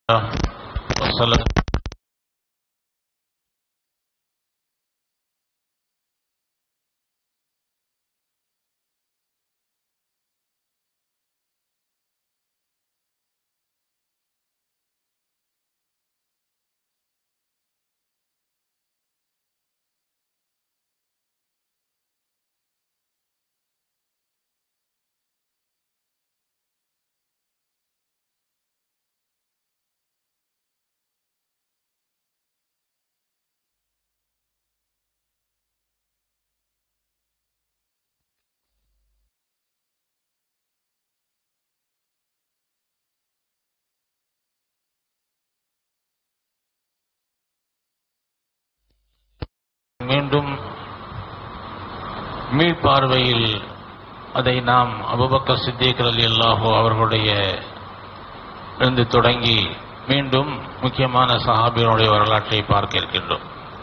وسلم மீண்டும் மீள்பார்வையில் அதை நாம் அபுபக்கர் சித்திக் அலி அல்லாஹோ அவர்களுடைய இருந்து தொடங்கி மீண்டும் முக்கியமான சஹாபிகளுடைய வரலாற்றை பார்க்க இருக்கின்றோம்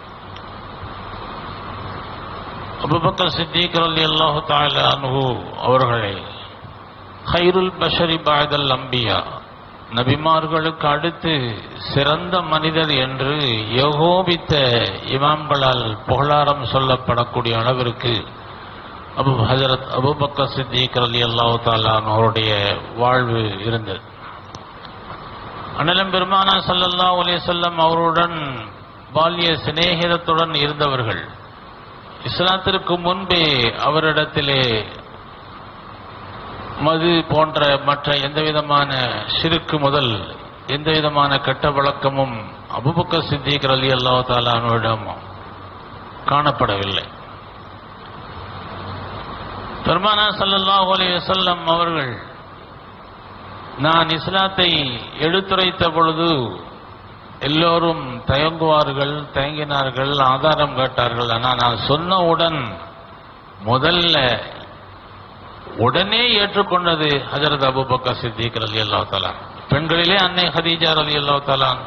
அபுபக்கர் சித்திக் அலி அல்லாஹு தால அனுகு அவர்களை ஹைருல் பஷரி பாய்தல் அம்பியா நபிமார்களுக்கு அடுத்து சிறந்த மனிதர் என்று யோகோபித்த இமாம்களால் புகழாரம் சொல்லப்படக்கூடிய அளவிற்கு Abu Hazrat Abu Bakr Siddique Ali அல்லாஹு தாலான் அவருடைய வாழ்வு இருந்தது அண்ணலம் பெருமானா சல்லல்லா அலிசல்லம் அவருடன் பால்ய சிநேகிதத்துடன் இருந்தவர்கள் இஸ்லாத்திற்கு முன்பே அவரிடத்திலே மது போன்ற மற்ற எந்த விதமான சிறுக்கு முதல் எந்த விதமான கெட்ட வழக்கமும் அபுபக்க சித்திகர் அலி அல்லா தாலானுவிடம் காணப்படவில்லை பெருமானா சல்லல்லாஹு அலைஹி வஸல்லம் அவர்கள் நான் இஸ்லாத்தை எடுத்துரைத்த பொழுது எல்லோரும் தயங்குவார்கள் தயங்கினார்கள் ஆதாரம் கேட்டார்கள் ஆனால் நான் சொன்னவுடன் முதல்ல உடனே ஏற்றுக்கொண்டது ஹஜரத் அபுபக்கர் சித்திக் அலி அல்லா தலான் பெண்களிலே அன்னை ஹதீஜா அலி அல்லா தலான்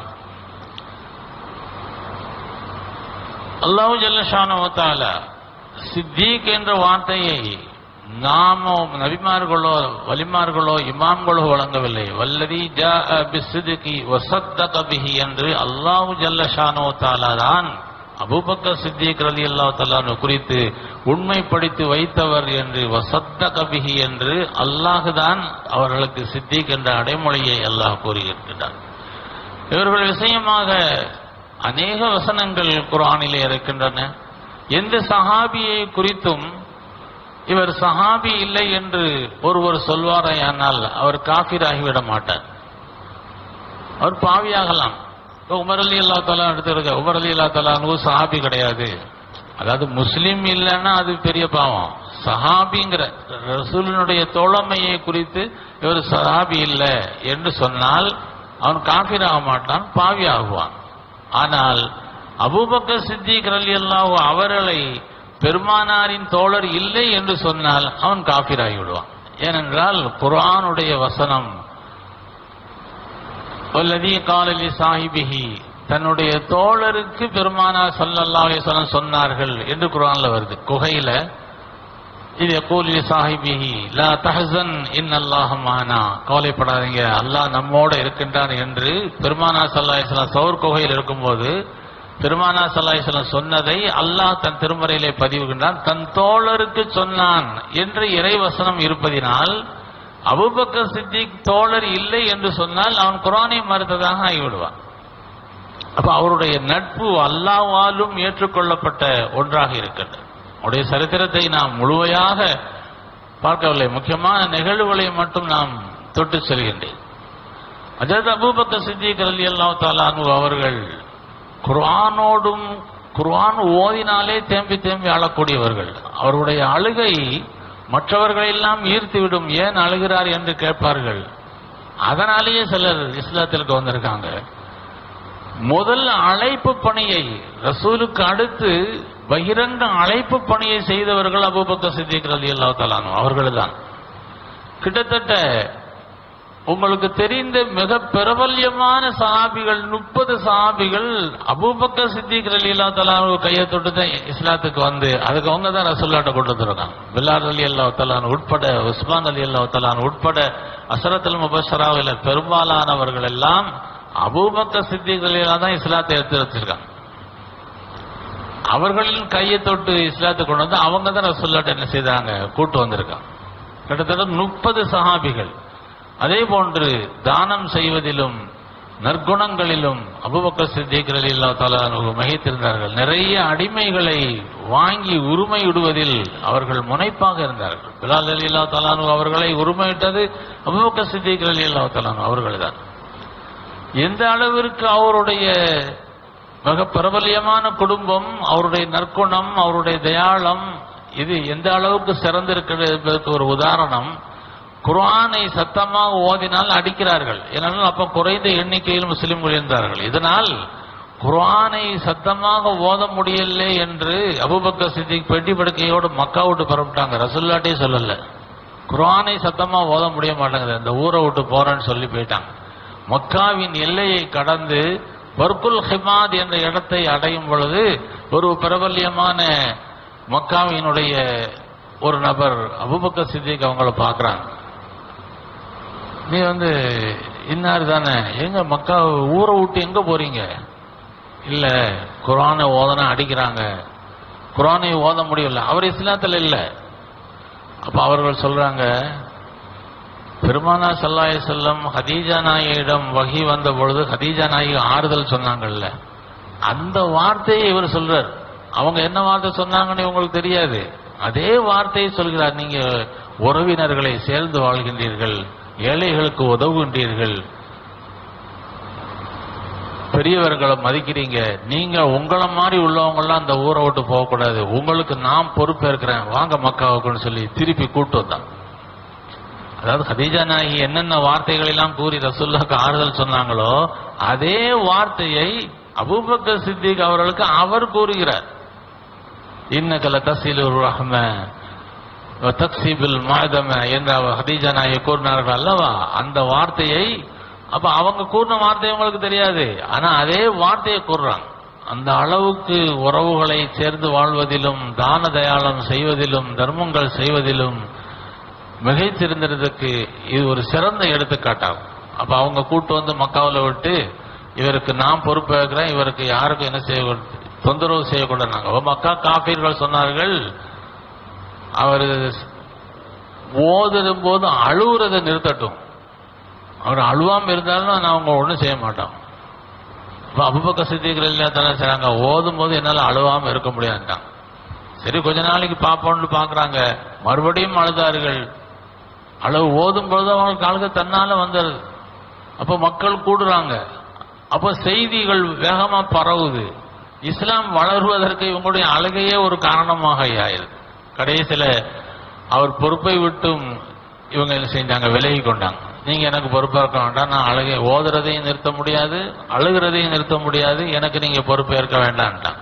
அல்லாஹு ஜல்லஷானுவத்தால சித்திக் என்ற வார்த்தையை நாமோ நபிமார்களோ வலிமார்களோ இமாம்களோ வழங்கவில்லை வல்லதி ஜா பிஸ்ஸிதுகி வசத்தக பிஹி என்று அல்லாஹு ஜல்லஷானோ தாலா தான் அபூபக்கர் சித்திக் ரலி அல்லாஹ் தலானு குறித்து உண்மைப்படுத்தி வைத்தவர் என்று வசத்த கபிகி என்று அல்லாஹுதான் அவர்களுக்கு சித்திக் என்ற அடைமொழியை அல்லாஹ் கூறியிருக்கிறார் இவர்கள் விஷயமாக அநேக வசனங்கள் குரானிலே இருக்கின்றன எந்த சஹாபியை குறித்தும் இவர் சஹாபி இல்லை என்று ஒருவர் சொல்வாரையானால் அவர் காஃபிராகிவிட மாட்டார் அவர் பாவியாகலாம் உமர் அலி அல்லா தலா எடுத்துருக்க உமர் அலி அல்லா தலானு சஹாபி கிடையாது அதாவது முஸ்லீம் இல்லைன்னா அது பெரிய பாவம் சஹாபிங்கிற ரசூலினுடைய தோழமையை குறித்து இவர் சஹாபி இல்லை என்று சொன்னால் அவன் காஃபிர் ஆக மாட்டான் பாவி ஆகுவான் ஆனால் அபூபக்கர் சித்திக் அலி அல்லாஹ் அவர்களை பெருமானாரின் தோழர் இல்லை என்று சொன்னால் அவன் காஃபிராகி விடுவான் ஏனென்றால் குர்ஆனுடைய வசனம் வல்லதி காலலி சாஹிபிஹி தன்னுடைய தோழருக்கு பெருமானா சல்லல்லா அலிஸ்வலம் சொன்னார்கள் என்று குரான்ல வருது குகையில இது கூலி சாஹிபிஹி லா தஹசன் இன் அல்லாஹ் மானா கவலைப்படாதீங்க அல்லாஹ் நம்மோட இருக்கின்றான் என்று பெருமானா சல்லா அலிஸ்லாம் சௌர் குகையில் இருக்கும்போது பெருமானா சல்லாஹலம் சொன்னதை அல்லாஹ் தன் திருமறையிலே பதிவுகின்றான் தன் தோழருக்கு சொன்னான் என்று இறைவசனம் இருப்பதினால் அபுபக்கர் சித்திக் தோழர் இல்லை என்று சொன்னால் அவன் குரானை மறுத்ததாக ஆகிவிடுவான் அப்ப அவருடைய நட்பு அல்லாவாலும் ஏற்றுக்கொள்ளப்பட்ட ஒன்றாக இருக்கின்றது அவருடைய சரித்திரத்தை நாம் முழுமையாக பார்க்கவில்லை முக்கியமான நிகழ்வுகளை மட்டும் நாம் தொட்டு செல்கின்றேன் அஜத் அபூபக்கர் சித்திக் அலி அல்லா தாலானு அவர்கள் குர்ஆனோடும் குர்ஆன் ஓதினாலே தேம்பி தேம்பி அழக்கூடியவர்கள் அவருடைய அழுகை மற்றவர்களெல்லாம் ஈர்த்துவிடும் ஏன் அழுகிறார் என்று கேட்பார்கள் அதனாலேயே சிலர் இஸ்லாத்திற்கு வந்திருக்காங்க முதல் அழைப்பு பணியை ரசூலுக்கு அடுத்து பகிரங்க அழைப்பு பணியை செய்தவர்கள் அபூபக்கர் சித்திக் ரலி அல்லா தலானு அவர்கள் தான் கிட்டத்தட்ட உங்களுக்கு தெரிந்த மிக பிரபல்யமான சஹாபிகள் முப்பது சஹாபிகள் அபூபக்கர் சித்திக் அலி அல்லா தலானு கையை தொட்டு தான் இஸ்லாத்துக்கு வந்து அதுக்கு அவங்க தான் ரசூல்லாட்ட கொண்டு வந்துருக்காங்க பில்லார் அலி அல்லா தலான் உட்பட உஸ்மான் அலி அல்லா தலான் உட்பட அசரத்துல் முபஷராவில் பெரும்பாலானவர்கள் எல்லாம் அபூபக்க சித்திகளில் தான் இஸ்லாத்தை எடுத்து வச்சிருக்காங்க அவர்களின் கையை தொட்டு இஸ்லாத்தை கொண்டு வந்து அவங்க தான் ரசூல்லாட்ட என்ன செய்தாங்க கூட்டு வந்திருக்காங்க கிட்டத்தட்ட முப்பது சஹாபிகள் அதே போன்று தானம் செய்வதிலும் நற்குணங்களிலும் அபுபக்கர் சித்திக் ரலியல்லாஹு தஆலா அன்ஹு மிகைத்திருந்தார்கள் நிறைய அடிமைகளை வாங்கி உரிமையிடுவதில் அவர்கள் முனைப்பாக இருந்தார்கள் பிலால் ரலியல்லாஹு தஆலா அன்ஹு அவர்களை உரிமையிட்டது அபுபக்கர் சித்திக் ரலியல்லாஹு தஆலா அன்ஹு அவர்கள்தான் எந்த அளவிற்கு அவருடைய மிக பிரபல்யமான குடும்பம் அவருடைய நற்குணம் அவருடைய தயாளம் இது எந்த அளவுக்கு சிறந்திருக்கிறது என்பதற்கு ஒரு உதாரணம் குர்ஆனை சத்தமாக ஓதினால் அடிக்கிறார்கள் ஏனென்றால் அப்ப குறைந்த எண்ணிக்கையில் முஸ்லிம்கள் இருந்தார்கள் இதனால் குர்ஆனை சத்தமாக ஓத முடியல என்று அபூபக்கர் சித்திக் பெட்டி படுக்கையோடு மக்கா விட்டு புறப்பட்டாங்க ரசுல்லாட்டே சொல்லல குர்ஆனை சத்தமா ஓத முடிய மாட்டேங்குது இந்த ஊரை விட்டு போறேன்னு சொல்லி போயிட்டாங்க மக்காவின் எல்லையை கடந்து பர்குல் ஹிமாத் என்ற இடத்தை அடையும் பொழுது ஒரு பிரபல்யமான மக்காவினுடைய ஒரு நபர் அபுபக்கர் சித்திக் அவங்கள பார்க்கறாங்க நீ வந்து இன்னார் தானே எங்க மக்கா ஊரை விட்டு எங்க போறீங்க இல்ல குரானை ஓதனா அடிக்கிறாங்க குரானை ஓத முடியல அவர் இஸ்லாத்துல இல்ல அப்ப அவர்கள் சொல்றாங்க பெருமானா சல்லாய செல்லம் ஹதீஜா நாயிடம் வகி வந்த பொழுது ஹதீஜா நாயகி ஆறுதல் சொன்னாங்கல்ல அந்த வார்த்தையை இவர் சொல்றார் அவங்க என்ன வார்த்தை சொன்னாங்கன்னு உங்களுக்கு தெரியாது அதே வார்த்தையை சொல்கிறார் நீங்க உறவினர்களை சேர்ந்து வாழ்கின்றீர்கள் ஏழைகளுக்கு உதவுகின்றீர்கள் பெரியவர்களை மதிக்கிறீங்க நீங்க உங்களை மாதிரி உள்ளவங்க எல்லாம் அந்த ஊரை விட்டு போகக்கூடாது உங்களுக்கு நான் பொறுப்பேற்கிறேன் வாங்க மக்காவுக்குன்னு சொல்லி திருப்பி கூட்டு வந்தான் அதாவது ஹதீஜா நாயகி என்னென்ன வார்த்தைகள் எல்லாம் கூறி ரசூல்லாக்கு ஆறுதல் சொன்னாங்களோ அதே வார்த்தையை அபூபக்கர் சித்திக் அவர்களுக்கு அவர் கூறுகிறார் இன்னகல தசீலுர் ரஹ்ம தக்சீபில் மாதம என்ற ஹதீஜா நாயகி கூறினார்கள் அல்லவா அந்த வார்த்தையை அப்ப அவங்க கூறின வார்த்தை உங்களுக்கு தெரியாது ஆனா அதே வார்த்தையை கூறுறாங்க அந்த அளவுக்கு உறவுகளை சேர்ந்து வாழ்வதிலும் தான தயாளம் செய்வதிலும் தர்மங்கள் செய்வதிலும் மிகைத்திருந்ததுக்கு இது ஒரு சிறந்த எடுத்துக்காட்டாகும் அப்ப அவங்க கூட்டு வந்து மக்காவில் விட்டு இவருக்கு நான் பொறுப்பேற்கிறேன் இவருக்கு யாருக்கும் என்ன செய்ய தொந்தரவு செய்யக்கூடாது மக்கா காப்பீர்கள் சொன்னார்கள் அவர் ஓதும் போது அழுவுறதை நிறுத்தட்டும் அவர் அழுவாம இருந்தாலும் நான் அவங்க ஒன்றும் செய்ய மாட்டோம் இப்போ அபுபக்க சித்திகள் இல்லையா தானே செய்றாங்க ஓதும் போது என்னால் அழுவாம இருக்க முடியாதுட்டாங்க சரி கொஞ்ச நாளைக்கு பார்ப்போம்னு பார்க்கறாங்க மறுபடியும் அழுதார்கள் அளவு ஓதும் பொழுது அவங்களுக்கு அழுக தன்னால வந்துடுது அப்போ மக்கள் கூடுறாங்க அப்போ செய்திகள் வேகமா பரவுது இஸ்லாம் வளருவதற்கு இவங்களுடைய அழுகையே ஒரு காரணமாக ஆயிருது கடைசியில அவர் பொறுப்பை விட்டும் இவங்க என்ன செஞ்சாங்க விலகி கொண்டாங்க நீங்க எனக்கு பொறுப்பேற்க வேண்டாம் நான் அழுகை ஓதுறதையும் நிறுத்த முடியாது அழுகிறதையும் நிறுத்த முடியாது எனக்கு நீங்க பொறுப்பேற்க வேண்டாம்ட்டாங்க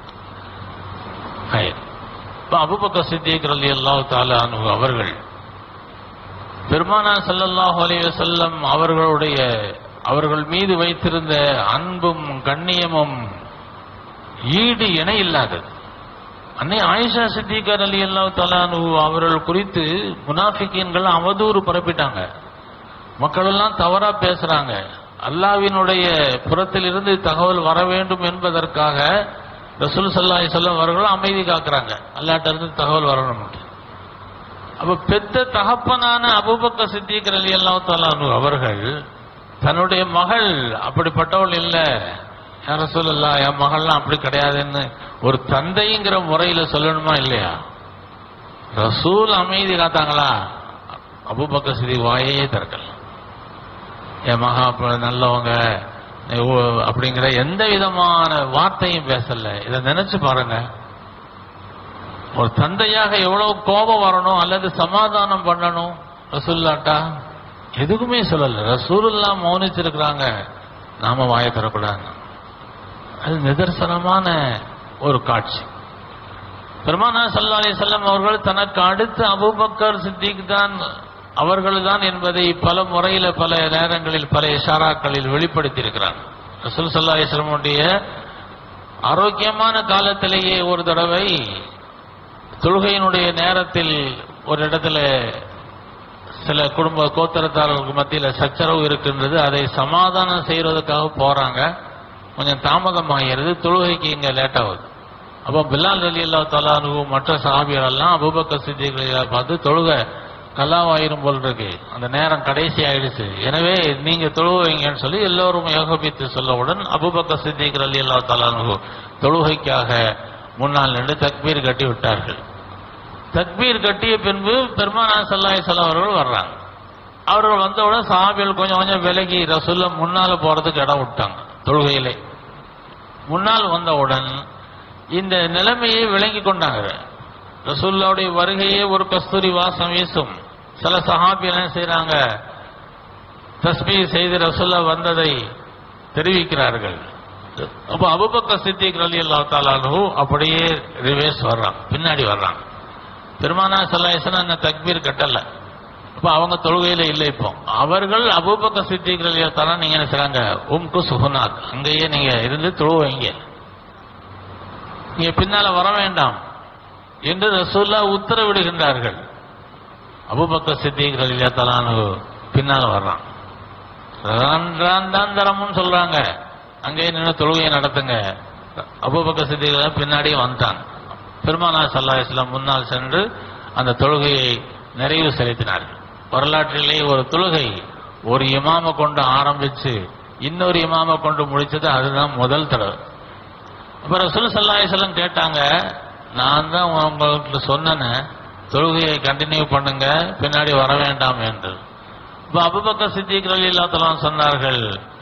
ஹை. இப்ப அபுபக்க சித்திக் ரலியல்லாஹு தஆலா அன்ஹு அவர்கள் பெருமானா ஸல்லல்லாஹு அலைஹி வஸல்லம் அவர்களுடைய அவர்கள் மீது வைத்திருந்த அன்பும் கண்ணியமும் ஈடு இணை இல்லாதது அன்னை ஆயிஷா சித்திகர் அலி அல்லா தலானு அவர்கள் குறித்து முனாஃபிகீன்கள் அவதூறு பரப்பிட்டாங்க மக்கள் எல்லாம் தவறா பேசுறாங்க அல்லாவினுடைய புறத்திலிருந்து தகவல் வர வேண்டும் என்பதற்காக ரசூல் சல்லாஹி சொல்லம் அவர்களும் அமைதி காக்குறாங்க அல்லாட்ட இருந்து தகவல் வரணும் அப்ப பெத்த தகப்பனான அபுபக்க சித்திகர் அலி அல்லா தலானு அவர்கள் தன்னுடைய மகள் அப்படிப்பட்டவள் இல்லை யார சொல்லலாம் என் மகள்லாம் அப்படி கிடையாதுன்னு ஒரு தந்தைங்கிற முறையில சொல்லணுமா இல்லையா ரசூல் அமைதி காத்தாங்களா அபுபக்க சிதி வாயே திறக்கல என் மகா அப்ப நல்லவங்க ஓ, அப்படிங்கிற எந்த விதமான வார்த்தையும் பேசல இதை நினைச்சு பாருங்க ஒரு தந்தையாக எவ்வளவு கோபம் வரணும் அல்லது சமாதானம் பண்ணணும் ரசூல்லாட்டா எதுக்குமே சொல்லல ரசூலுல்லா மௌனிச்சிருக்கிறாங்க நாம வாயை தரக்கூடாது அது நிதர்சனமான ஒரு காட்சி பெருமானா சல்லா அலி செல்லம் அவர்கள் தனக்கு அடுத்து அபூபக்கர் சித்திக் தான் அவர்கள் தான் என்பதை பல முறையில பல நேரங்களில் பல இஷாராக்களில் வெளிப்படுத்தி இருக்கிறார் ரசூல் சல்லா அலிஸ்லமுடைய ஆரோக்கியமான காலத்திலேயே ஒரு தடவை தொழுகையினுடைய நேரத்தில் ஒரு இடத்துல சில குடும்ப கோத்தரத்தாரர்களுக்கு மத்தியில் சச்சரவு இருக்கின்றது அதை சமாதானம் செய்யறதுக்காக போறாங்க கொஞ்சம் தாமதமாகிறது தொழுகைக்கு இங்க லேட் ஆகுது அப்போ பில்லால் அலி அல்லா தலானு மற்ற சஹாபிகள் எல்லாம் அபூபக்கர் சித்திகளை பார்த்து தொழுகை கல்லாவாயிரும் போல் இருக்கு அந்த நேரம் கடைசி ஆயிடுச்சு எனவே நீங்க தொழுவைங்கன்னு சொல்லி எல்லோரும் ஏகோபித்து சொல்லவுடன் அபூபக்கர் சித்திகர் அலி அல்லா தலானு தொழுகைக்காக முன்னால் நின்று தக்பீர் கட்டி விட்டார்கள் தக்பீர் கட்டிய பின்பு பெருமானா சல்லாய் செல்லம் அவர்கள் வர்றாங்க அவர்கள் வந்தவுடன் சஹாபிகள் கொஞ்சம் கொஞ்சம் விலகி ரசூல்ல முன்னால போறதுக்கு இடம் விட்டாங்க தொழுகையிலே முன்னால் வந்தவுடன் இந்த நிலைமையை விளங்கி கொண்டாங்க ரசூல்லாவுடைய வருகையே ஒரு கஸ்தூரி வாசம் வீசும் சில சஹாபிகள் என்ன செய்றாங்க தஸ்மீ செய்து ரசூல்லா வந்ததை தெரிவிக்கிறார்கள் அப்போ அபுபக்க சித்திக் அலி அல்லா தாலானு அப்படியே ரிவேஸ் வர்றான் பின்னாடி வர்றான் பெருமானா சல்லாஹன் அந்த தக்பீர் கட்டல இப்ப அவங்க தொழுகையில இல்லை இப்போ அவர்கள் அபூபக்க சித்திக் அலி தாலா நீங்க என்ன செய்றாங்க உம்கு சுகுநாத் அங்கேயே நீங்க இருந்து தொழுவைங்க நீங்க பின்னால வர வேண்டாம் என்று ரசூல்லா உத்தரவிடுகின்றார்கள் அபுபக்க சித்திக் அலி தலானு பின்னால வர்றான் ராந்தாந்தரமும் சொல்றாங்க அங்கே நின்று தொழுகையை நடத்துங்க அபூபக்க சித்திகளை பின்னாடியே வந்துட்டாங்க பெருமானா சல்லா இஸ்லாம் முன்னால் சென்று அந்த தொழுகையை நிறைவு செலுத்தினார்கள் வரலாற்றிலே ஒரு தொழுகை ஒரு இமாம கொண்டு ஆரம்பிச்சு இன்னொரு இமாம கொண்டு முடிச்சது அதுதான் முதல் தடவை அப்ப ரசூல் சல்லா இஸ்லாம் கேட்டாங்க நான் தான் உங்களுக்கு சொன்னேன் தொழுகையை கண்டினியூ பண்ணுங்க பின்னாடி வர வேண்டாம் என்று இப்ப அபுபக்க சித்திக் அலி அல்லாத்தலாம் சொன்னார்கள்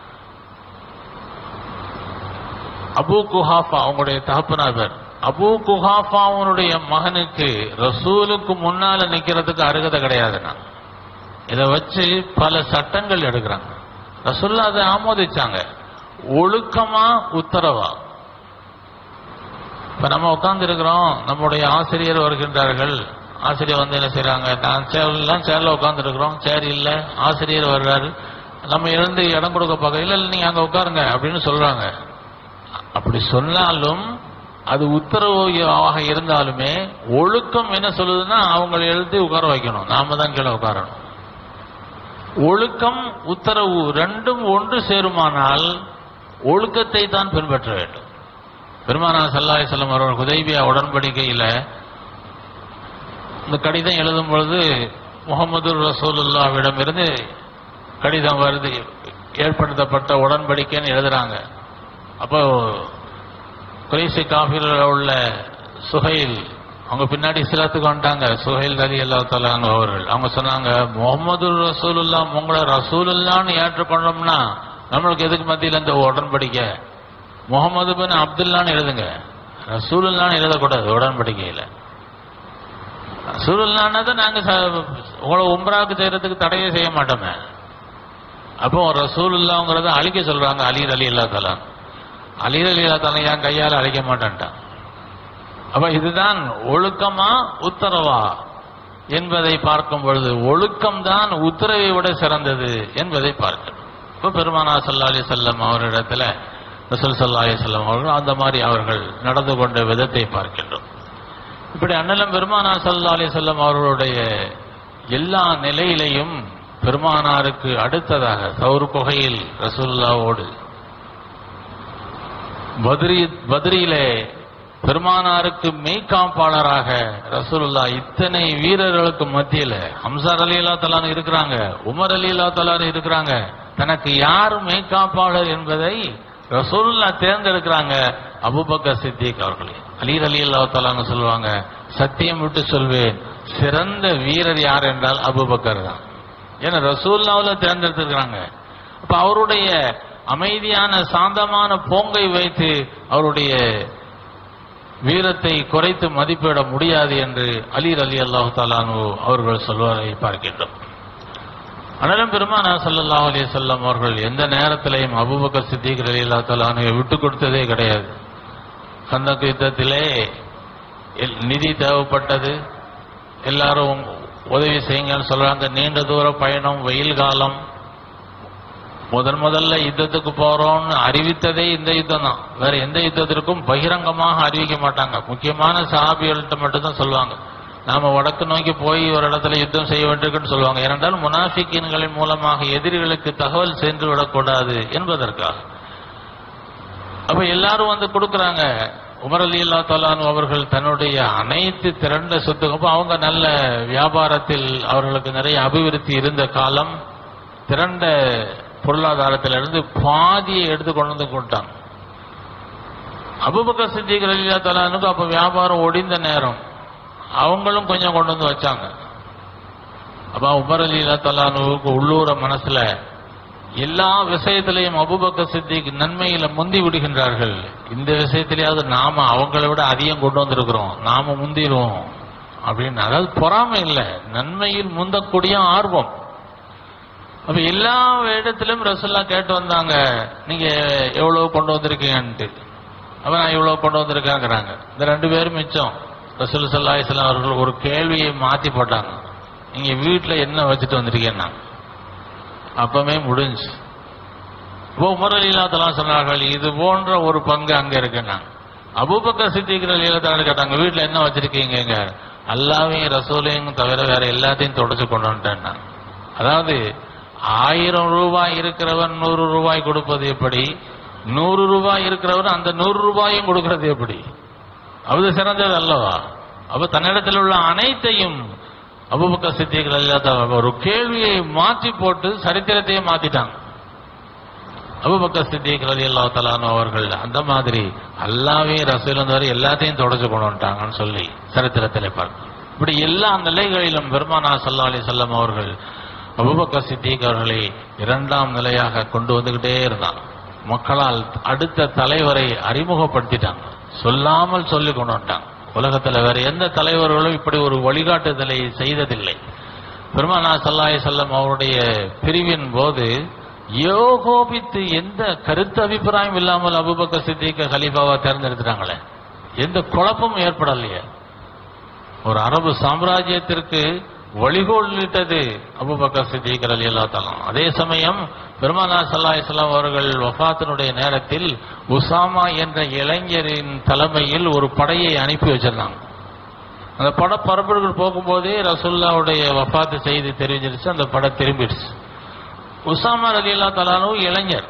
அபு குஹாஃபா அவங்களுடைய தகப்பனார் பேர் அபு குஹாஃபாவுடைய மகனுக்கு ரசூலுக்கு முன்னால நிக்கிறதுக்கு அருகதை கிடையாதுன்னா இதை வச்சு பல சட்டங்கள் எடுக்கிறாங்க ரசூல்லா அதை ஆமோதிச்சாங்க ஒழுக்கமா உத்தரவா இப்ப நம்ம உட்கார்ந்து இருக்கிறோம் நம்முடைய ஆசிரியர் வருகின்றார்கள் ஆசிரியர் வந்து என்ன செய்றாங்க நான் சேர்லாம் சேர்ல உட்கார்ந்து இருக்கிறோம் சேர் இல்ல ஆசிரியர் வர்றாரு நம்ம எழுந்து இடம் கொடுக்க பார்க்க இல்ல இல்ல நீங்க அங்க உட்காருங்க அப்படின்னு சொல்றாங்க அப்படி சொன்னாலும் அது உத்தரவாக இருந்தாலுமே ஒழுக்கம் என்ன சொல்லுதுன்னா அவங்களை எழுதி உட்கார வைக்கணும் நாம தான் கீழே உட்காரணும் ஒழுக்கம் உத்தரவு ரெண்டும் ஒன்று சேருமானால் ஒழுக்கத்தை தான் பின்பற்ற வேண்டும் பெருமானா சல்லாஹ் செல்லம் அவர்கள் ஹுதைபியா உடன்படிக்கையில இந்த கடிதம் எழுதும் பொழுது முகமது ரசூலுல்லாவிடம் இருந்து கடிதம் வருது ஏற்படுத்தப்பட்ட உடன்படிக்கைன்னு எழுதுறாங்க அப்போ குறைசி காஃபிரில் உள்ள சுஹைல் அவங்க பின்னாடி இஸ்லாத்துக்கு வந்துட்டாங்க சுஹைல் அலி அல்லா தலாங்க அவர்கள் அவங்க சொன்னாங்க முகமது ரசூலுல்லா உங்களை ரசூலுல்லான்னு ஏற்றுக்கொண்டோம்னா நம்மளுக்கு எதுக்கு மத்தியில் இந்த உடன்படிக்கை முகமது பின் அப்துல்லான்னு எழுதுங்க ரசூலுல்லான்னு எழுதக்கூடாது உடன்படிக்கையில் ரசூலுல்லான்னா தான் நாங்க ச- உங்களை உம்ராக்கு செய்யறதுக்கு தடையே செய்ய மாட்டோமே அப்போ ரசூலுல்லாங்கிறத அழிக்க சொல்றாங்க அலீர் அலி அல்லா தலான் அலீர் அலி அல்லா தலா என் கையால் அழிக்க மாட்டேன்ட்டான் அப்ப இதுதான் ஒழுக்கமா உத்தரவா என்பதை பார்க்கும் பொழுது ஒழுக்கம் தான் உத்தரவை விட சிறந்தது என்பதை பார்க்கணும் இப்ப பெருமானா சல்லா அலி செல்லம் அவரிடத்துல ரசூல் சல்லா அலி செல்லம் அவர்கள் அந்த மாதிரி அவர்கள் நடந்து கொண்ட விதத்தை பார்க்கின்றோம் இப்படி அண்ணலம் பெருமானா சல்லா அலி செல்லம் அவர்களுடைய எல்லா நிலையிலையும் பெருமானாருக்கு அடுத்ததாக சவுர் குகையில் ரசூல்லாவோடு பத்ரி பத்ரியிலே பெருமானாருக்கு மெய்காப்பாளராக ரசூலுல்லா இத்தனை வீரர்களுக்கு மத்தியில ஹம்சார் அலி அல்லா தலான்னு இருக்கிறாங்க உமர் அலி அல்லா தலான்னு இருக்கிறாங்க தனக்கு யார் மெய்காப்பாளர் என்பதை ரசூலுல்லா தேர்ந்தெடுக்கிறாங்க அபூபக்கர் சித்திக் அவர்களே அலீர் அலி அல்லா தலான்னு சொல்லுவாங்க சத்தியம் விட்டு சொல்வேன் சிறந்த வீரர் யார் என்றால் அபூபக்கர் தான் ஏன்னா ரசூல்லாவுல தேர்ந்தெடுத்திருக்கிறாங்க அப்ப அவருடைய அமைதியான சாந்தமான போங்கை வைத்து அவருடைய வீரத்தை குறைத்து மதிப்பிட முடியாது என்று அலீர் அலி அல்லாஹு தாலானு அவர்கள் சொல்வதை பார்க்கின்றோம் அனலம் பெருமானா ஸல்லல்லாஹு அலைஹி வஸல்லம் அவர்கள் எந்த நேரத்திலையும் அபூபக்கர் சித்திக் அலி அல்லா தாலானு விட்டு கொடுத்ததே கிடையாது கந்தக் யுத்தத்திலே எல்- நிதி தேவைப்பட்டது எல்லாரும் உதவி செய்யுங்கன்னு சொல்றாங்க நீண்ட தூர பயணம் வெயில் காலம் முதன் முதல்ல யுத்தத்துக்கு போறோம்னு அறிவித்ததே இந்த யுத்தம் தான் வேற எந்த யுத்தத்திற்கும் பகிரங்கமாக அறிவிக்க மாட்டாங்க முக்கியமான சஹாபிகள்கிட்ட மட்டும்தான் சொல்லுவாங்க நாம வடக்கு நோக்கி போய் ஒரு இடத்துல யுத்தம் செய்ய வேண்டியிருக்குன்னு சொல்லுவாங்க ஏனென்றால் முனாஃபிக்கின்களின் மூலமாக எதிரிகளுக்கு தகவல் சென்று விடக்கூடாது என்பதற்காக அப்ப எல்லாரும் வந்து கொடுக்கறாங்க உமர் அலி அல்லா தலானு அவர்கள் தன்னுடைய அனைத்து திரண்ட சொத்துக்கும் அப்ப அவங்க நல்ல வியாபாரத்தில் அவர்களுக்கு நிறைய அபிவிருத்தி இருந்த காலம் திரண்ட பொருளாதாரத்திலிருந்து பாதியை எடுத்து கொண்டு வந்து கொடுத்தாங்க அபுபக்கர் சித்திக் அலி அல்லா தலானுக்கு அப்ப வியாபாரம் ஒடிந்த நேரம் அவங்களும் கொஞ்சம் கொண்டு வந்து வச்சாங்க அப்ப உமர் அலி அல்லா தலானுவுக்கு உள்ளூர மனசுல எல்லா விஷயத்திலையும் அபுபக்கர் சித்திக் நன்மையில முந்தி விடுகின்றார்கள் இந்த விஷயத்திலேயாவது நாம அவங்கள விட அதிகம் கொண்டு வந்திருக்கிறோம் நாம முந்திடுவோம் அப்படின்னு அதாவது பொறாமை இல்லை நன்மையில் முந்தக்கூடிய ஆர்வம் அப்ப எல்லா இடத்திலும் ரசுல்லா கேட்டு வந்தாங்க நீங்க எவ்வளவு கொண்டு வந்திருக்கீங்கன்ட்டு அப்ப நான் இவ்வளவு கொண்டு வந்திருக்கேங்கிறாங்க இந்த ரெண்டு பேரும் மிச்சம் ரசூல் சல்லா இஸ்லாம் அவர்கள் ஒரு கேள்வியை மாத்தி போட்டாங்க நீங்க வீட்டுல என்ன வச்சுட்டு வந்திருக்கீங்கன்னா அப்பமே முடிஞ்சு இப்போ உமர் அலிலாத்தலாம் சொன்னார்கள் இது போன்ற ஒரு பங்கு அங்க இருக்குன்னா அபூபக்கர் சித்திக்கிற லீலத்தான கேட்டாங்க வீட்டுல என்ன வச்சிருக்கீங்க அல்லாவையும் ரசூலையும் தவிர வேற எல்லாத்தையும் தொடச்சு கொண்டு வந்துட்டேன்னா அதாவது ஆயிரம் ரூபாய் இருக்கிறவன் நூறு ரூபாய் கொடுப்பது எப்படி நூறு ரூபாய் இருக்கிறவர் அந்த நூறு ரூபாயும் கொடுக்கிறது எப்படி அது சிறந்தது அல்லவா அப்ப தன்னிடத்தில் உள்ள அனைத்தையும் அபுபக்கர் சித்திகள் இல்லாத ஒரு கேள்வியை மாற்றி போட்டு சரித்திரத்தையே மாத்திட்டாங்க அபுபக்கர் சித்திக் அலி அல்லா தலானு அவர்கள் அந்த மாதிரி அல்லாவையும் ரசூலும் தவிர எல்லாத்தையும் தொடச்சு கொண்டு வந்துட்டாங்கன்னு சொல்லி சரித்திரத்திலே பார்க்கணும் இப்படி எல்லா நிலைகளிலும் பெருமானா சல்லா அலி செல்லம் அவர்கள் அபுபக்கர் சித்திக் அவர்களை இரண்டாம் நிலையாக கொண்டு வந்துகிட்டே இருந்தான் மக்களால் அடுத்த தலைவரை அறிமுகப்படுத்திட்டாங்க சொல்லாமல் சொல்லி கொண்டு வந்துட்டாங்க உலகத்துல வேற எந்த தலைவர்களும் இப்படி ஒரு வழிகாட்டுதலை செய்ததில்லை பெருமானா சல்லாய் செல்லம் அவருடைய பிரிவின் போது யோகோபித்து எந்த கருத்து அபிப்பிராயம் இல்லாமல் அபுபக்கர் சித்திக்க கலீஃபாவா தேர்ந்தெடுத்துட்டாங்களே எந்த குழப்பமும் ஏற்படலையே ஒரு அரபு சாம்ராஜ்யத்திற்கு வழிகோலிட்டது அபுபக்கர் சித்திக் அலி அல்லா தலாம் அதே சமயம் பெருமானா சல்லா இஸ்லாம் அவர்கள் வஃபாத்தினுடைய நேரத்தில் உசாமா என்ற இளைஞரின் தலைமையில் ஒரு படையை அனுப்பி வச்சிருந்தாங்க அந்த பட பரப்புகள் போகும்போதே ரசுல்லாவுடைய வஃபாத்து செய்தி தெரிஞ்சிருச்சு அந்த படம் திரும்பிடுச்சு உசாமா அலி அல்லா தலானும் இளைஞர்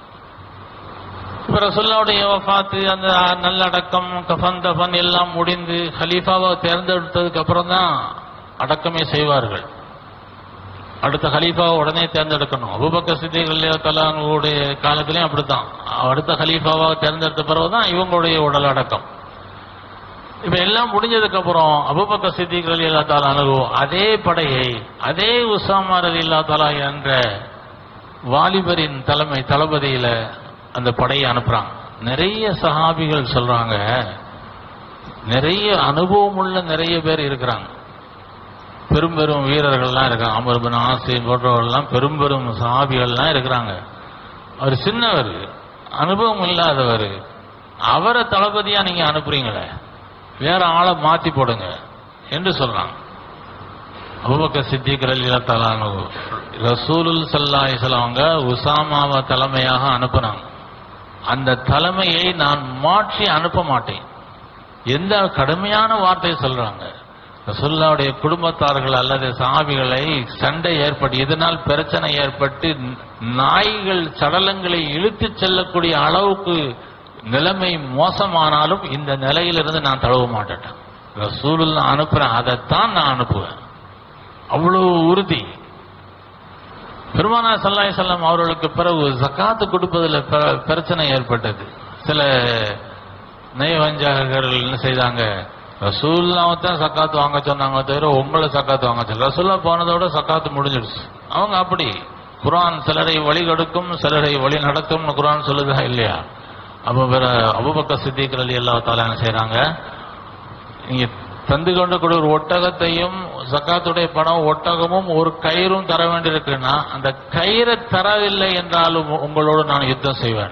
இப்ப ரசுல்லாவுடைய வஃபாத்து அந்த நல்லடக்கம் கஃபன் தஃபன் எல்லாம் முடிந்து ஹலீஃபாவை தேர்ந்தெடுத்ததுக்கு அப்புறம் தான் அடக்கமே செய்வார்கள் அடுத்த ஹலீஃபாவை உடனே தேர்ந்தெடுக்கணும் அபுபக்கர் சித்திக் அல்லா தலானுடைய காலத்திலையும் அப்படித்தான் அடுத்த ஹலீஃபாவை தேர்ந்தெடுத்த பிறகுதான் இவங்களுடைய உடல் அடக்கம் இப்ப எல்லாம் முடிஞ்சதுக்கு அப்புறம் அபுபக்கர் சித்திக் அலி அல்லா தாலா அதே படையை அதே உசாமா அலி அல்லா தாலா என்ற வாலிபரின் தலைமை தளபதியில அந்த படையை அனுப்புறாங்க நிறைய சஹாபிகள் சொல்றாங்க நிறைய அனுபவம் உள்ள நிறைய பேர் இருக்கிறாங்க பெரும் பெரும் வீரர்கள்லாம் இருக்காங்க அமர் பின் ஆசின் போன்றவர்கள்லாம் பெரும் பெரும் சஹாபிகள்லாம் இருக்கிறாங்க அவர் சின்னவர் அனுபவம் இல்லாதவர் அவரை தளபதியா நீங்க அனுப்புறீங்களே வேற ஆளை மாத்தி போடுங்க என்று சொல்றாங்க அபுபக்கர் சித்திக் ரலியல்லாஹு ரசூலுல் ஸல்லல்லாஹு அலைஹி வஸல்லம் அவங்க உசாமாவை தலைமையாக அனுப்புனாங்க அந்த தலைமையை நான் மாற்றி அனுப்ப மாட்டேன் எந்த கடுமையான வார்த்தை சொல்றாங்க ரசூல்லாவுடைய குடும்பத்தார்கள் அல்லது சாபிகளை சண்டை ஏற்பட்டு இதனால் பிரச்சனை ஏற்பட்டு நாய்கள் சடலங்களை இழுத்துச் செல்லக்கூடிய அளவுக்கு நிலைமை மோசமானாலும் இந்த நிலையிலிருந்து நான் தழுவ மாட்டேன் ரசூலுல்லா அனுப்புறேன் அதைத்தான் நான் அனுப்புவேன் அவ்வளவு உறுதி பெருமானா சல்லாய் செல்லம் அவர்களுக்கு பிறகு ஜக்காத்து கொடுப்பதில் பிர- பிரச்சனை ஏற்பட்டது சில நயவஞ்சகர்கள் என்ன செய்தாங்க ரசூல்லாவை தான் சக்காத்து வாங்க சொன்னாங்க தவிர உங்களை சக்காத்து வாங்க சொல்ல ரசூல்லா போனதோட சக்காத்து முடிஞ்சிடுச்சு அவங்க அப்படி குர்ஆன் சிலரை வழி கெடுக்கும் சிலரை வழி நடத்தும்னு குர்ஆன் சொல்லுதா இல்லையா அப்ப வேற அபுபக்கர் சித்திக் அலி அல்லா தாலா என்ன செய்றாங்க நீங்க தந்து கொண்டு கூட ஒரு ஒட்டகத்தையும் சக்காத்துடைய பணம் ஒட்டகமும் ஒரு கயிறும் தர வேண்டியிருக்குன்னா அந்த கயிறை தரவில்லை என்றாலும் உங்களோடு நான் யுத்தம் செய்வேன்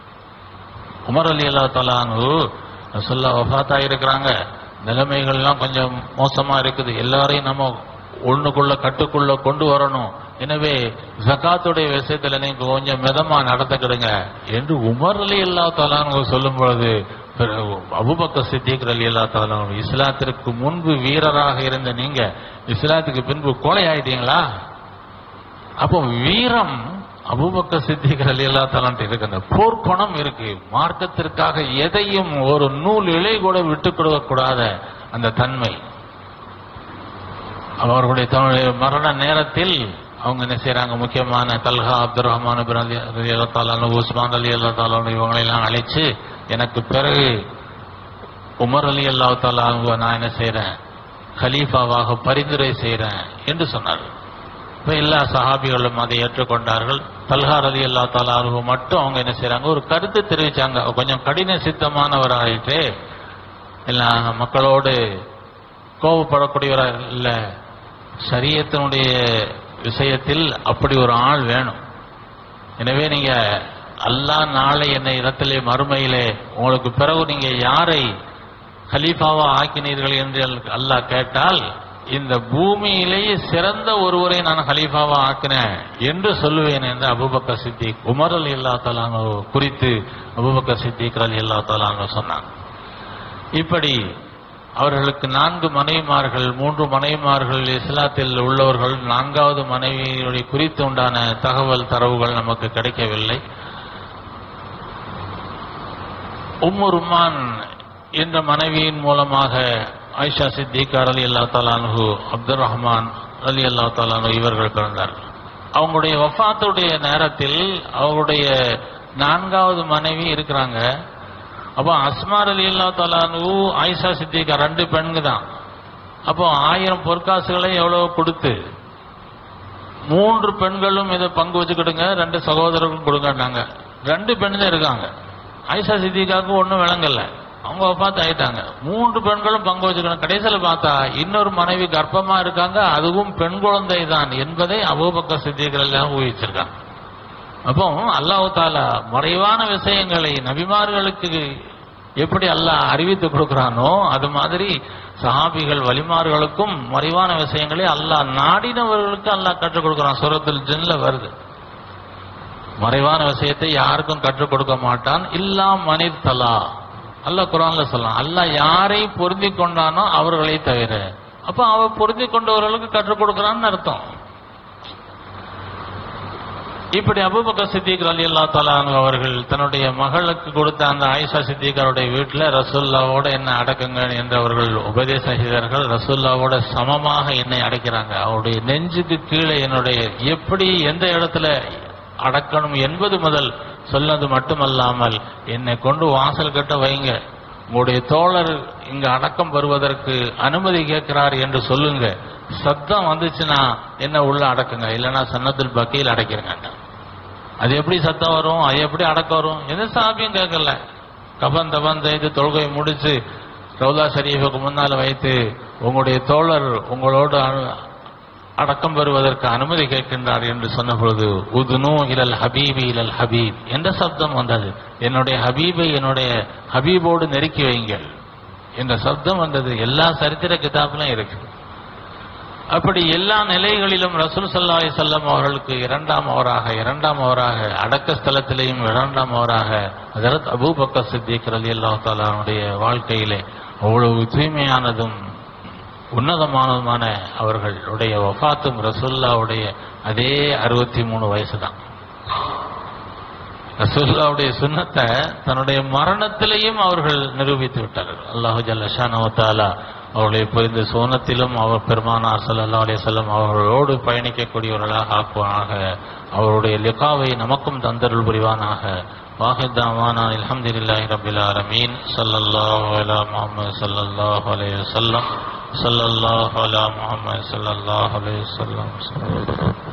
உமர் அலி அல்லா தலானு ரசுல்லா வஃபாத்தா இருக்கிறாங்க நிலைமைகள்லாம் கொஞ்சம் மோசமா இருக்குது எல்லாரையும் நம்ம ஒண்ணுக்குள்ள கட்டுக்குள்ள கொண்டு வரணும் எனவே ஜகாத்துடைய விஷயத்துல நீங்க கொஞ்சம் மிதமா நடந்துக்கிடுங்க என்று உமர் அலி அல்லா தலானு சொல்லும் பொழுது பிறகு அபூபக்கர் சித்திக் அலி அல்லா தாலா இஸ்லாத்திற்கு முன்பு வீரராக இருந்த நீங்க இஸ்லாத்துக்கு பின்பு கோழை ஆயிட்டீங்களா அப்போ வீரம் அபூபக்கர் சித்திக் அலி அல்லா தாலான்ட்டு இருக்கு அந்த போர்க்குணம் இருக்கு மார்க்கத்திற்காக எதையும் ஒரு நூல் இழை கூட விட்டுக் கொடுக்க கூடாத அந்த தன்மை அவர்களுடைய தன்னுடைய மரண நேரத்தில் அவங்க என்ன செய்றாங்க முக்கியமான Talha Abdul Rahman Ibn Ali Ali அல்லா தாலானு உஸ்மான் அலி அல்லா தாலானு இவங்களெல்லாம் அழைச்சு எனக்கு பிறகு உமர் அலி அல்லா தாலாவை நான் என்ன செய்றேன் கலீஃபாவாக பரிந்துரை செய்றேன் என்று சொன்னார் இப்ப எல்லா சஹாபிகளும் அதை ஏற்றுக்கொண்டார்கள் தல்ஹார் அலி அல்லா தாலானு மட்டும் அவங்க என்ன செய்றாங்க ஒரு கருத்து தெரிவிச்சாங்க கொஞ்சம் கடின சித்தமானவராயிட்டு எல்லா மக்களோடு கோபப்படக்கூடியவராக இல்ல சரியத்தினுடைய விஷயத்தில் அப்படி ஒரு ஆள் வேணும் எனவே நீங்க அல்லாஹ் நாளை என்னை இடத்திலே மறுமையிலே உங்களுக்கு பிறகு நீங்க யாரை கலீஃபாவா ஆக்கினீர்கள் என்று அல்லாஹ் கேட்டால் இந்த பூமியிலேயே சிறந்த ஒருவரை நான் கலீஃபாவா ஆக்கினேன் என்று சொல்லுவேன் என்று அபுபக்கர் சித்திக் உமர் அலி அல்லா தலானோ குறித்து அபுபக்கர் சித்திக் அலி அல்லா தலானோ சொன்னாங்க இப்படி அவர்களுக்கு நான்கு மனைவிமார்கள் மூன்று மனைவிமார்கள் இஸ்லாத்தில் உள்ளவர்கள் நான்காவது மனைவியுடைய குறித்து உண்டான தகவல் தரவுகள் நமக்கு கிடைக்கவில்லை உம்மு ருமான் என்ற மனைவியின் மூலமாக ஆயிஷா சித்திக் அலி அல்லா தாலானு அப்துல் ரஹ்மான் அலி அல்லா தாலானு இவர்கள் பிறந்தார்கள் அவங்களுடைய வஃபாத்துடைய நேரத்தில் அவருடைய நான்காவது மனைவி இருக்கிறாங்க அப்போ அஸ்மார் அலி அல்லா தாலானு ஆயிஷா சித்திகா ரெண்டு பெண்கு தான் அப்போ ஆயிரம் பொற்காசுகளை எவ்வளவு கொடுத்து மூன்று பெண்களும் இதை பங்கு வச்சுக்கிடுங்க ரெண்டு சகோதரர்களும் கொடுங்கன்னாங்க ரெண்டு பெண் தான் இருக்காங்க ஆயிஷா சித்திகாவுக்கு ஒன்றும் விளங்கல அவங்க பார்த்து ஆயிட்டாங்க மூன்று பெண்களும் பங்கு வச்சுக்கணும் கடைசியில் பார்த்தா இன்னொரு மனைவி கர்ப்பமா இருக்காங்க அதுவும் பெண் குழந்தை தான் என்பதை அபூபக்க சித்திகள் எல்லாம் ஊகிச்சிருக்காங்க அப்போ அல்லாஹ் தாலா மறைவான விஷயங்களை நபிமார்களுக்கு எப்படி அல்லாஹ் அறிவித்து கொடுக்கிறானோ அது மாதிரி சஹாபிகள் வலிமார்களுக்கும் மறைவான விஷயங்களை அல்லாஹ் நாடினவர்களுக்கு அல்லாஹ் கற்றுக் கொடுக்கிறான் சூரத்துல் ஜின்ல வருது மறைவான விஷயத்தை யாருக்கும் கற்றுக் கொடுக்க மாட்டான் இல்லா மனிதலா அல்லாஹ் குரான்ல சொல்லலாம் அல்லாஹ் யாரை பொருந்தி கொண்டானோ அவர்களை தவிர அப்ப அவ பொருந்தி கொண்டவர்களுக்கு கற்றுக் கொடுக்கிறான்னு அர்த்தம் இப்படி அபூபக்கர் சித்திக் அலி அல்லா அவர்கள் தன்னுடைய மகளுக்கு கொடுத்த அந்த ஆயிஷா சித்திகருடைய வீட்டில் ரசூல்லாவோட என்ன அடக்குங்க என்று அவர்கள் உபதேசம் செய்தார்கள் ரசூல்லாவோட சமமாக என்னை அடைக்கிறாங்க அவருடைய நெஞ்சுக்கு கீழே என்னுடைய எப்படி எந்த இடத்துல அடக்கணும் என்பது முதல் சொன்னது மட்டுமல்லாமல் என்னை கொண்டு வாசல் கட்ட வைங்க உங்களுடைய தோழர் இங்க அடக்கம் வருவதற்கு அனுமதி கேட்கிறார் என்று சொல்லுங்க சத்தம் வந்துச்சுன்னா என்ன உள்ள அடக்குங்க இல்லைன்னா சன்னத்தில் பக்கையில் அடைக்கிறங்க அது எப்படி சத்தம் வரும் அது எப்படி அடக்கம் வரும் எந்த சாபியும் கேட்கல கபன் தபன் செய்து தொழுகை முடிச்சு ரவுலா ஷரீஃபுக்கு முன்னால் வைத்து உங்களுடைய தோழர் உங்களோடு அனு- அடக்கம் பெறுவதற்கு அனுமதி கேட்கின்றார் என்று சொன்ன பொழுது உதுனு இலல் ஹபீபி இலல் ஹபீப் என்ற சப்தம் வந்தது என்னுடைய ஹபீபை என்னுடைய ஹபீபோடு நெருக்கி வைங்கள் என்ற சப்தம் வந்தது எல்லா சரித்திர கிதாபிலும் இருக்கு அப்படி எல்லா நிலைகளிலும் ரசூல் ஸல்லல்லாஹு அலைஹி வஸல்லம் அவர்களுக்கு இரண்டாம் அவராக இரண்டாம் அவராக அடக்க ஸ்தலத்திலேயும் இரண்டாம் அவராக ஹஜரத் அபூபக்கர் சித்திக் ரலியல்லாஹு தஆலாவுடைய வாழ்க்கையிலே அவ்வளவு தூய்மையானதும் உன்னதமானதுமான அவர்களுடைய வஃபாத்தும் ரசூல்லாவுடைய அதே அறுபத்தி மூணு வயசு தான் ரசூல்லாவுடைய சுன்னத்தை தன்னுடைய மரணத்திலேயும் அவர்கள் நிரூபித்து விட்டார்கள் அல்லாஹு ஜல்லஷானு தாலா அவர்களை புரிந்து சோனத்திலும் அவர் பெருமானார் ஸல்லல்லாஹு அலைஹி வஸல்லம் அவர்களோடு பயணிக்கக்கூடியவர்களாக ஆக்குவானாக அவருடைய லிகாவை நமக்கும் தந்தருள் புரிவானாக வாஹிதாவானா அல்ஹம்துலில்லாஹி ரப்பில் ஆலமீன் ஸல்லல்லாஹு அலா முஹம்மது ஸல்லல்லாஹு அலைஹி வஸல்லம் ஸல்லல்லாஹு அலா முஹம்மது ஸல்லல்லாஹு அலைஹி வஸல்லம்